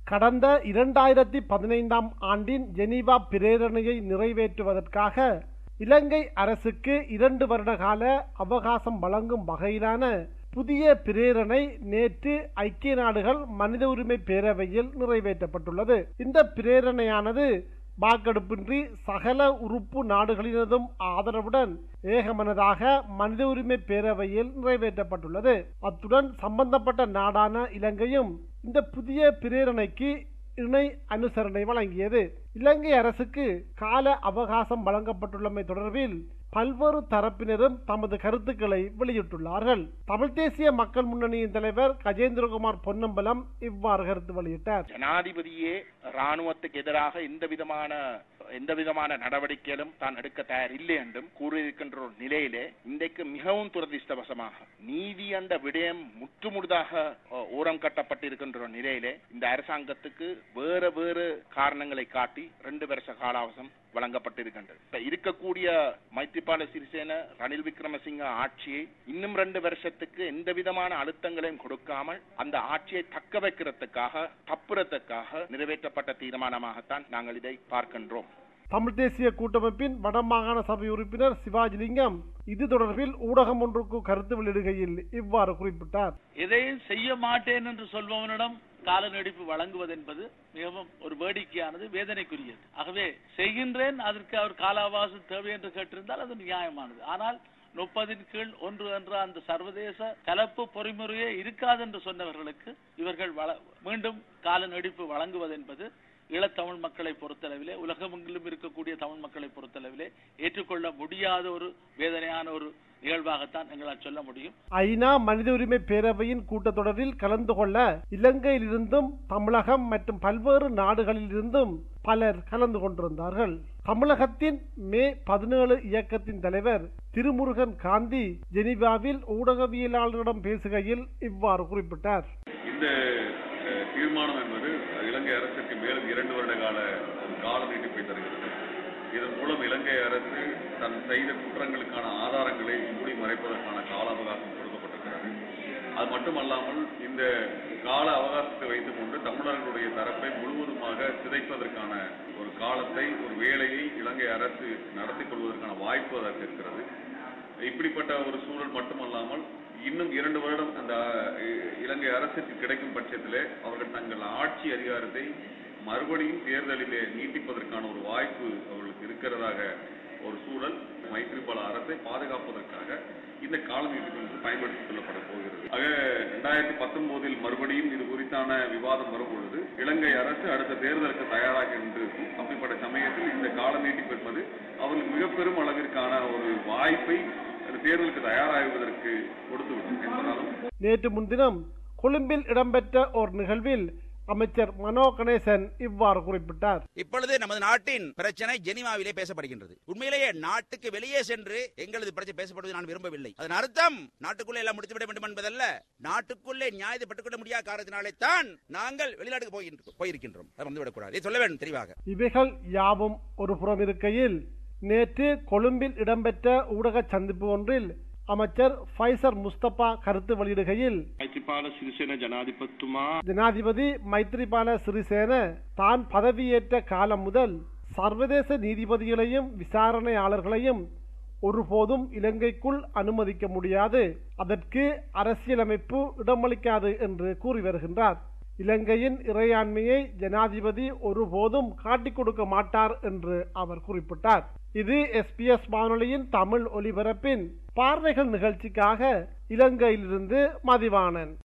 கடந்த இரண்டாயிரத்தி பதினைந்தாம் ஆண்டின் ஜெனீவா பிரேரணையை நிறைவேற்றுவதற்காக இலங்கை அரசுக்கு இரண்டு வருட கால அவகாசம் வழங்கும் வகையிலான புதிய பிரேரணை நேற்று ஐக்கிய நாடுகள் மனித உரிமை பேரவையில் நிறைவேற்றப்பட்டுள்ளது இந்த பிரேரணையானது வாக்கெடுப்பின்றி சகல உறுப்பு நாடுகளினதும் ஆதரவுடன் ஏகமனதாக மனித உரிமை பேரவையில் நிறைவேற்றப்பட்டுள்ளது அத்துடன் சம்பந்தப்பட்ட நாடான இலங்கையும் இந்த புதிய பிரேரணைக்கு இணை அனுசரணை வழங்கியது இலங்கை அரசுக்கு கால அவகாசம் வழங்கப்பட்டுள்ளமை தொடர்பில் பல்வேறு தரப்பினரும் தமது கருத்துக்களை வெளியிட்டுள்ளார்கள் தமிழ் தேசிய மக்கள் முன்னணியின் தலைவர் கஜேந்திரகுமார் பொன்னம்பலம் இவ்வாறு கருத்து வெளியிட்டார் ஜனாதிபதியே ராணுவத்துக்கு எதிராக எந்த விதமான எந்த விதமான நடவடிக்கைகளும் தான் எடுக்க தயார் இல்லை என்றும் கூறியிருக்கின்ற ஒரு நிலையிலே இன்றைக்கு மிகவும் துரதிருஷ்டவசமாக நீதி என்ற விடயம் முற்றுமுழுதாக அஹ், ஓரம் கட்டப்பட்டிருக்கின்ற ஒரு நிலையிலே இந்த அரசாங்கத்துக்கு வேற வேறு காரணங்களை காட்டி ரெண்டு வருஷ காலாவசம் வழங்கப்பட்டிருக்கின்றது இப்ப இருக்கக்கூடிய மைத்ரிபால சிறிசேன ரணில் விக்ரமசிங்க ஆட்சியை இன்னும் ரெண்டு வருஷத்துக்கு எந்த விதமான அழுத்தங்களையும் கொடுக்காமல் அந்த ஆட்சியை தக்க வைக்கிறதுக்காக தப்புறதுக்காக நிறைவேற்றப்பட்ட தீர்மானமாகத்தான் நாங்கள் இதை பார்க்கின்றோம் தமிழ் தேசிய கூட்டமைப்பின் வடமாகாண சபை உறுப்பினர் சிவாஜிலிங்கம் இது தொடர்பில் ஊடகம் ஒன்றுக்கு கருத்து வெளியிடுகையில் இவ்வாறு குறிப்பிட்டார் எதையும் செய்ய மாட்டேன் என்று சொல்பவனிடம் கால நீடிப்பு வழங்குவது என்பது மிகவும் ஒரு வேடிக்கையானது வேதனைக்குரியது ஆகவே செய்கின்றேன் அதற்கு அவர் கால அவகாசம் தேவை என்று கேட்டிருந்தால் அது நியாயமானது ஆனால் முப்பதின் கீழ் ஒன்று என்ற அந்த சர்வதேச கலப்பு பொறிமுறையே இருக்காது என்று சொன்னவர்களுக்கு இவர்கள் வள- மீண்டும் கால நீடிப்பு வழங்குவது என்பது ஈழத்தமிழ் மக்களை பொறுத்தளவிலே உலகமெங்கிலும் இருக்கக்கூடிய தமிழ் மக்களை பொறுத்தளவிலே ஏற்றுக்கொள்ள முடியாத ஒரு வேதனையான ஒரு நிகழ்வாகத்தான் எங்களால் சொல்ல முடியும் ஐநா மனித உரிமை பேரவையின் கூட்டத்தொடரில் கலந்து கொள்ள இலங்கையிலிருந்தும் தமிழகம் மற்றும் பல்வேறு நாடுகளிலிருந்தும் பலர் கலந்து கொண்டிருந்தார்கள் தமிழகத்தின் மே பதினேழு இயக்கத்தின் தலைவர் திருமுருகன் காந்தி ஜெனீவாவில் ஊடகவியலாளர்களிடம் பேசுகையில் இவ்வாறு குறிப்பிட்டார் இந்த அஹ், தீர்மானம் என்பது இலங்கை அரசுக்கு மேலும் இரண்டு வருட கால ஒரு கால நீட்டிப்பை தருகிறது இதன் மூலம் இலங்கை அரசு தன் செய்த குற்றங்களுக்கான ஆதாரங்களை மூடி மறைப்பதற்கான கால அவகாசம் கொடுக்கப்பட்டிருக்கிறது அது மட்டுமல்லாமல் இந்த கால அவகாசத்தை வைத்துக் கொண்டு தமிழர்களுடைய தரப்பை முழுவதுமாக சிதைப்பதற்கான ஒரு காலத்தை ஒரு வேலையை இலங்கை அரசு நடத்தி கொள்வதற்கான வாய்ப்பு அதற்கு இருக்கிறது இப்படிப்பட்ட ஒரு சூழல் மட்டுமல்லாமல் இன்னும் இரண்டு வருடம் அந்த அஹ், இலங்கை அரசுக்கு கிடைக்கும் பட்சத்திலே அவர்கள் தங்கள் ஆட்சி அதிகாரத்தை மறுபடியும் தேர்தலிலே நீட்டிப்பதற்கான ஒரு வாய்ப்பு அவர்களுக்கு இருக்கிறதாக ஒரு சூழல் மைத்ரிபால அரசை பாதுகாப்பதற்காக இந்த கால நீட்டிப்பு என்பது பயன்படுத்திக் கொள்ளப்பட போகிறது ஆக இரண்டாயிரத்தி பத்தொன்பதில் மறுபடியும் இது குறித்தான விவாதம் வரும் பொழுது இலங்கை அரசு அடுத்த தேர்தலுக்கு தயாராக இருக்கும் அப்படிப்பட்ட சமயத்தில் இந்த கால நீட்டிப்பு என்பது அவர்களுக்கு மிக பெரும் அளவிற்கான ஒரு வாய்ப்பை அந்த தேர்தலுக்கு தயாராகுவதற்கு கொடுத்துவிடும் என்பதாலும் நேற்று முன்தினம் கொழும்பில் இடம்பெற்ற ஒரு நிகழ்வில் அமைச்சர் மனோ கணேசன் இவ்வாறு குறிப்பிட்டார் இப்பொழுது நமது நாட்டின் பிரச்சனை ஜெனிவாவிலே பேசப்படுகின்றது உண்மையிலேயே நாட்டுக்கு வெளியே சென்று எங்களது பிரச்சனை பேசப்படுவதை நான் விரும்பவில்லை அதன் அர்த்தம் நாட்டுக்குள்ளே எல்லாம் முடித்துவிட வேண்டும் என்பதல்ல நாட்டுக்குள்ளே நியாயத்தை பெற்றுக்கொள்ள முடியாத காரணத்தினாலே தான் நாங்கள் வெளிநாட்டுக்கு போகின்ற- போயிருக்கின்றோம் அதை வந்துவிடக்கூடாது இதை சொல்ல வேண்டும் தெளிவாக இவைகள் யாவும் ஒரு புறம் இருக்கையில் நேற்று கொழும்பில் இடம்பெற்ற ஊடக சந்திப்பு ஒன்றில் அமைச்சர் ஃபைசர் முஸ்தபா கருத்து வெளியிடுகையில் மைத்ரிபால சிறிசேன ஜனாதிபத்துமா ஜனாதிபதி மைத்ரிபால சிறிசேன தான் பதவியேற்ற காலம் முதல் சர்வதேச நீதிபதிகளையும் விசாரணையாளர்களையும் ஒருபோதும் இலங்கைக்குள் அனுமதிக்க முடியாது அதற்கு அரசியலமைப்பு இடமளிக்காது என்று கூறி வருகின்றார் இலங்கையின் இறையாண்மையை ஜனாதிபதி ஒருபோதும் காட்டிக் கொடுக்க மாட்டார் என்று அவர் குறிப்பிட்டார் இது எஸ்பிஎஸ் வானொலியின் தமிழ் ஒலிபரப்பின் பார்வைகள் நிகழ்ச்சிக்காக இலங்கையிலிருந்து மதிவாணன்